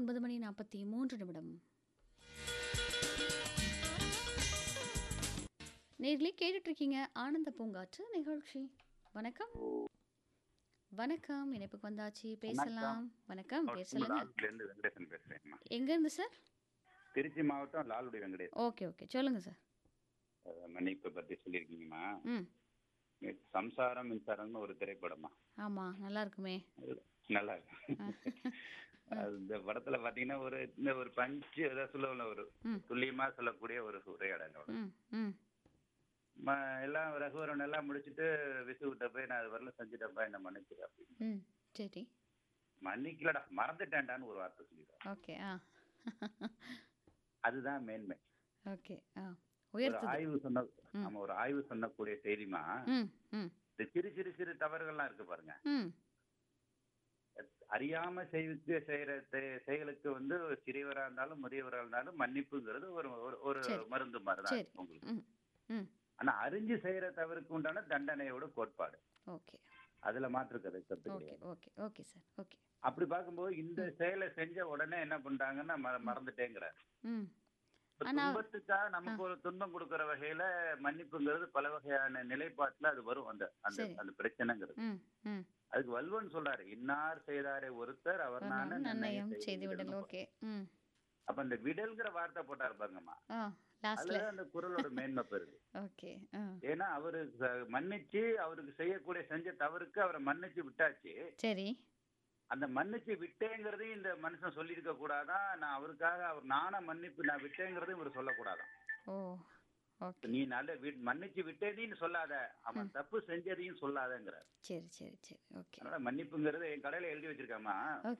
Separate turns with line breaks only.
ஒன்பது மணி நாற்பத்தி மூன்று நிமிடம் நேர்லயே கேட்டுட்டு இருக்கீங்க ஆனந்த பூங்காற்று நிகழ்ச்சி வணக்கம் வணக்கம் இணைப்புக்கு வந்தாச்சு பேசலாம் வணக்கம் பேர் சொல்லுங்க
இருந்து வெங்கடேசன் பேசுறேன்மா
எங்க இருந்து சார்
திருச்சி மாவட்டம் லால்குடி வெங்கடேசன்
ஓகே ஓகே சொல்லுங்க சார்
அஹ் மன்னிப்பு பத்தி சொல்லியிருக்கீங்கம்மா
ம்
நேத்து சம்சாரம் மின்சாரம்னு ஒரு திரைப்படமா
ஆமா நல்லா இருக்குமே
நல்லா இருக்கு அது இந்த படத்துல பாத்தீங்கன்னா ஒரு இந்த ஒரு பஞ்சு ஏதாவது சொல்லுவோம்ல ஒரு
ம்.
துல்லியமா சொல்லக்கூடிய ஒரு உரையாடல்
ம் ம்
ம- எல்லாம் ரகுவரன் எல்லாம் முடிச்சுட்டு விசுகிட்ட போய் நான் அது வரல செஞ்சுட்டப்பா என்ன மன்னிச்சிரு அப்படின்னு
ம் சரி
மன்னிக்கலடா மறந்துட்டேன்டான்னு ஒரு வார்த்தை சொல்லிடுறான்
ஓகே ஆ
அதுதான் மேன்மை
ஓகே ஆ
ஒரு
உயர்த்துது
ஆய்வு சொன்ன
ம்.
நம்ம ஒரு ஆய்வு சொன்னக்கூடிய செய்திமா
ம் ம்
இந்த சிறு சிறு சிறு தவறுகள்லாம் இருக்கு பாருங்க
ம்
அறியாம செய்து செய்யற செ- செயலுக்கு வந்து சிறியவரா இருந்தாலும் முதியவரா இருந்தாலும் மன்னிப்புங்கிறது ஒரு ஒரு- ஒரு
சரி.
மருந்து மாதிரி
சரி
தான் உங்களுக்கு
ம் ம்
ஆனா அறிஞ்சு செய்யற தவறுக்கு உண்டான தண்டனையோட கோட்பாடு
ஓகே
அதுல மாற்று கருத்து
ஓகே
கிடையாது
ஓகே ஓகே சார் ஓகே
அப்படி பார்க்கும்போது இந்த செயலை செஞ்ச உடனே என்ன பண்றாங்கன்னா மற- மறந்துட்டேங்கிறார்
ம்
இப்ப
ஆனா-
துன்பத்துக்காக நமக்கு ஒரு துன்பம் கொடுக்கிற வகையில மன்னிப்புங்கிறது பல வகையான நிலைப்பாட்டுல அது வரும் அந்த அந்த
சரி.
அந்த பிரச்சனைங்கிறது
ம் ம்
அதுக்கு வல்வன் சொல்றாரு இன்னார் செய்தாரே ஒருத்தர் அவர் நான
நன்னயம்
நன்னயம்
செய்து
செய்து
விடல்
விடணும்.
ஓகே ம்
அப்ப அந்த விடல்ங்கிற வார்த்தை போட்டாரு பாருங்கம்மா
ஆ லாஸ்ட்ல
அதுல அந்த குரலோட மேன்மை பெறுது
ஓகே ஆ
ஏன்னா அவரு ச- மன்னிச்சு அவருக்கு செய்யக்கூடிய செஞ்ச தவறுக்கு அவரை மன்னிச்சு விட்டாச்சு
சரி
அந்த மன்னிச்சு விட்டேங்கிறதையும் இந்த மனுஷன் சொல்லியிருக்க கூடாதான் நான் அவருக்காக அவர் நானா மன்னிப்பு நான் விட்டேங்கிறதையும் இவர் சொல்லக்கூடாதான்
ஓ ஓகே
நீ நல்ல வி- மன்னிச்சு விட்டேன்னு சொல்லாத அவன் தப்பு செஞ்சதையும் சொல்லாதங்கிறார்
சரி சரி சரி ஓகே
அதனால மன்னிப்புங்கிறது என் கடையில எழுதி வச்சிருக்காமா
ஓகே